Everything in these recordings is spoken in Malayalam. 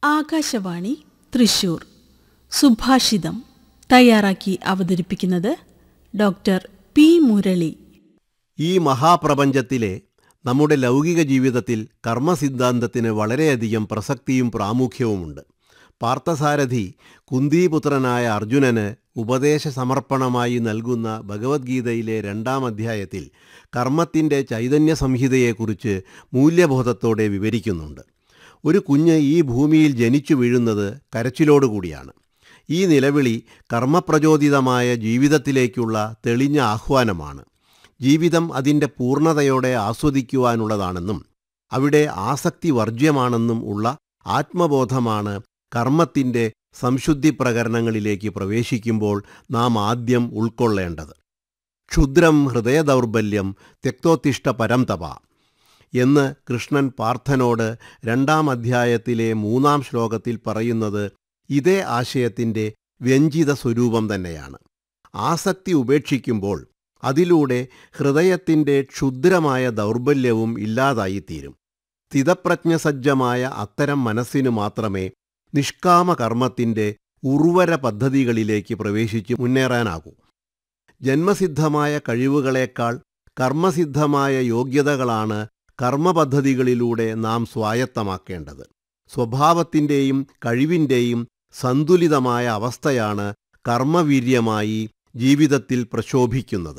ആകാശവാണി തൃശൂർ സുഭാഷിതം തയ്യാറാക്കി അവതരിപ്പിക്കുന്നത് ഡോക്ടർ പി മുരളി ഈ മഹാപ്രപഞ്ചത്തിലെ നമ്മുടെ ലൗകിക ജീവിതത്തിൽ കർമ്മസിദ്ധാന്തത്തിന് വളരെയധികം പ്രസക്തിയും പ്രാമുഖ്യവുമുണ്ട് പാർത്ഥസാരഥി കുന്തിപുത്രനായ അർജുനന് ഉപദേശ സമർപ്പണമായി നൽകുന്ന ഭഗവത്ഗീതയിലെ രണ്ടാം അധ്യായത്തിൽ കർമ്മത്തിൻ്റെ ചൈതന്യ സംഹിതയെക്കുറിച്ച് മൂല്യബോധത്തോടെ വിവരിക്കുന്നുണ്ട് ഒരു കുഞ്ഞ് ഈ ഭൂമിയിൽ ജനിച്ചു വീഴുന്നത് കരച്ചിലോടുകൂടിയാണ് ഈ നിലവിളി കർമ്മപ്രചോദിതമായ ജീവിതത്തിലേക്കുള്ള തെളിഞ്ഞ ആഹ്വാനമാണ് ജീവിതം അതിൻ്റെ പൂർണ്ണതയോടെ ആസ്വദിക്കുവാനുള്ളതാണെന്നും അവിടെ ആസക്തി വർജ്യമാണെന്നും ഉള്ള ആത്മബോധമാണ് കർമ്മത്തിൻ്റെ സംശുദ്ധി പ്രകരണങ്ങളിലേക്ക് പ്രവേശിക്കുമ്പോൾ നാം ആദ്യം ഉൾക്കൊള്ളേണ്ടത് ക്ഷുദ്രം ഹൃദയദൗർബല്യം തെക്തോത്തിഷ്ട പരം തപ എന്ന് കൃഷ്ണൻ പാർത്ഥനോട് രണ്ടാം അധ്യായത്തിലെ മൂന്നാം ശ്ലോകത്തിൽ പറയുന്നത് ഇതേ ആശയത്തിൻ്റെ വ്യഞ്ജിത സ്വരൂപം തന്നെയാണ് ആസക്തി ഉപേക്ഷിക്കുമ്പോൾ അതിലൂടെ ഹൃദയത്തിൻ്റെ ക്ഷുദ്രമായ ദൗർബല്യവും ഇല്ലാതായിത്തീരും സ്ഥിതപ്രജ്ഞസജ്ജമായ അത്തരം മനസ്സിനു മാത്രമേ നിഷ്കാമ കർമ്മത്തിൻ്റെ ഉർവര പദ്ധതികളിലേക്ക് പ്രവേശിച്ച് മുന്നേറാനാകൂ ജന്മസിദ്ധമായ കഴിവുകളേക്കാൾ കർമ്മസിദ്ധമായ യോഗ്യതകളാണ് കർമ്മപദ്ധതികളിലൂടെ നാം സ്വായത്തമാക്കേണ്ടത് സ്വഭാവത്തിൻ്റെയും കഴിവിൻ്റെയും സന്തുലിതമായ അവസ്ഥയാണ് കർമ്മവീര്യമായി ജീവിതത്തിൽ പ്രശോഭിക്കുന്നത്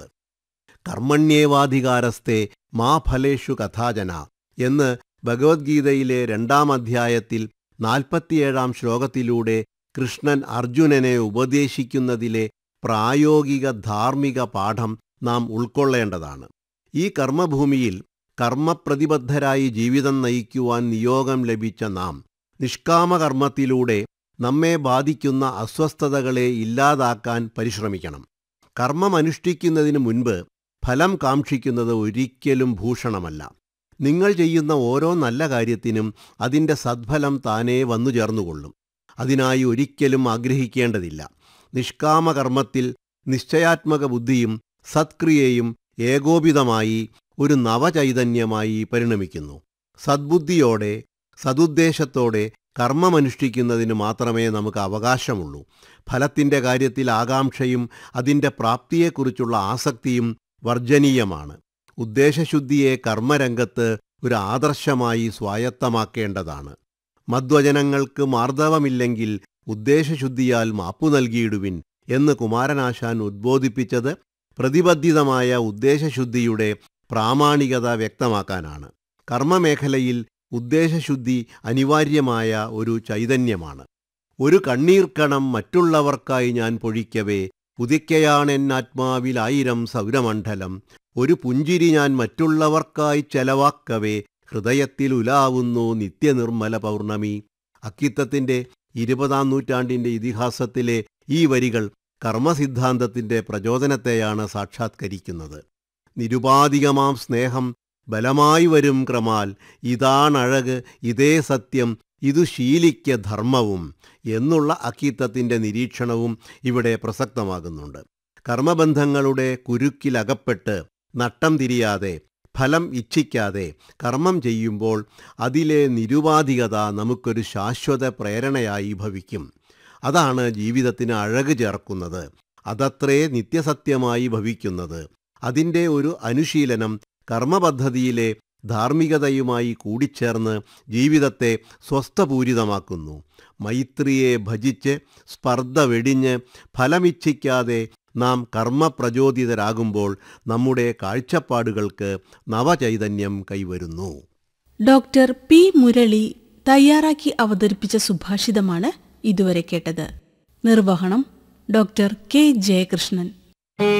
കർമ്മണ്യേവാധികാരസ്ഥെ മാ ഫലേഷു കഥാജന എന്ന് ഭഗവത്ഗീതയിലെ രണ്ടാം അധ്യായത്തിൽ നാൽപ്പത്തിയേഴാം ശ്ലോകത്തിലൂടെ കൃഷ്ണൻ അർജുനനെ ഉപദേശിക്കുന്നതിലെ പ്രായോഗിക ധാർമ്മിക പാഠം നാം ഉൾക്കൊള്ളേണ്ടതാണ് ഈ കർമ്മഭൂമിയിൽ കർമ്മപ്രതിബദ്ധരായി ജീവിതം നയിക്കുവാൻ നിയോഗം ലഭിച്ച നാം നിഷ്കാമകർമ്മത്തിലൂടെ നമ്മെ ബാധിക്കുന്ന അസ്വസ്ഥതകളെ ഇല്ലാതാക്കാൻ പരിശ്രമിക്കണം കർമ്മമനുഷ്ഠിക്കുന്നതിന് മുൻപ് ഫലം കാക്ഷിക്കുന്നത് ഒരിക്കലും ഭൂഷണമല്ല നിങ്ങൾ ചെയ്യുന്ന ഓരോ നല്ല കാര്യത്തിനും അതിൻ്റെ സദ്ഫലം താനേ വന്നു ചേർന്നുകൊള്ളും അതിനായി ഒരിക്കലും ആഗ്രഹിക്കേണ്ടതില്ല നിഷ്കാമകർമ്മത്തിൽ നിശ്ചയാത്മക ബുദ്ധിയും സത്ക്രിയയും ഏകോപിതമായി ഒരു നവചൈതന്യമായി പരിണമിക്കുന്നു സദ്ബുദ്ധിയോടെ സതുദ്ദേശത്തോടെ കർമ്മമനുഷ്ഠിക്കുന്നതിന് മാത്രമേ നമുക്ക് അവകാശമുള്ളൂ ഫലത്തിൻ്റെ കാര്യത്തിൽ ആകാംക്ഷയും അതിൻ്റെ പ്രാപ്തിയെക്കുറിച്ചുള്ള ആസക്തിയും വർജനീയമാണ് ഉദ്ദേശശുദ്ധിയെ കർമ്മരംഗത്ത് ഒരു ആദർശമായി സ്വായത്തമാക്കേണ്ടതാണ് മദ്വചനങ്ങൾക്ക് മാർദ്ദവമില്ലെങ്കിൽ ഉദ്ദേശശുദ്ധിയാൽ മാപ്പു നൽകിയിടുവിൻ എന്ന് കുമാരനാശാൻ ഉദ്ബോധിപ്പിച്ചത് പ്രതിബദ്ധിതമായ ഉദ്ദേശശുദ്ധിയുടെ പ്രാമാണികത വ്യക്തമാക്കാനാണ് കർമ്മമേഖലയിൽ ഉദ്ദേശശുദ്ധി അനിവാര്യമായ ഒരു ചൈതന്യമാണ് ഒരു കണ്ണീർക്കണം മറ്റുള്ളവർക്കായി ഞാൻ പൊഴിക്കവേ ഉദിക്കയാണെന്നാത്മാവിലായിരം സൗരമണ്ഡലം ഒരു പുഞ്ചിരി ഞാൻ മറ്റുള്ളവർക്കായി ചെലവാക്കവേ ഹൃദയത്തിൽ ഉലാവുന്നു നിത്യനിർമ്മല പൗർണമി അക്കിത്തത്തിൻ്റെ ഇരുപതാം നൂറ്റാണ്ടിൻ്റെ ഇതിഹാസത്തിലെ ഈ വരികൾ കർമ്മസിദ്ധാന്തത്തിൻ്റെ പ്രചോദനത്തെയാണ് സാക്ഷാത്കരിക്കുന്നത് നിരുപാധികമാം സ്നേഹം ബലമായി വരും ക്രമാൽ ഇതാണഴക് ഇതേ സത്യം ഇതു ശീലിക്ക ധർമ്മവും എന്നുള്ള അക്കീത്തത്തിൻ്റെ നിരീക്ഷണവും ഇവിടെ പ്രസക്തമാകുന്നുണ്ട് കർമ്മബന്ധങ്ങളുടെ കുരുക്കിലകപ്പെട്ട് നട്ടം തിരിയാതെ ഫലം ഇച്ഛിക്കാതെ കർമ്മം ചെയ്യുമ്പോൾ അതിലെ നിരുപാധികത നമുക്കൊരു ശാശ്വത പ്രേരണയായി ഭവിക്കും അതാണ് ജീവിതത്തിന് അഴക് ചേർക്കുന്നത് അതത്രേ നിത്യസത്യമായി ഭവിക്കുന്നത് അതിൻ്റെ ഒരു അനുശീലനം കർമ്മപദ്ധതിയിലെ ധാർമ്മികതയുമായി കൂടിച്ചേർന്ന് ജീവിതത്തെ സ്വസ്ഥപൂരിതമാക്കുന്നു മൈത്രിയെ ഭജിച്ച് സ്പർദ്ധ വെടിഞ്ഞ് ഫലമിച്ഛിക്കാതെ നാം കർമ്മപ്രചോദിതരാകുമ്പോൾ നമ്മുടെ കാഴ്ചപ്പാടുകൾക്ക് നവചൈതന്യം കൈവരുന്നു ഡോക്ടർ പി മുരളി തയ്യാറാക്കി അവതരിപ്പിച്ച സുഭാഷിതമാണ് ഇതുവരെ കേട്ടത് നിർവഹണം ഡോക്ടർ കെ ജയകൃഷ്ണൻ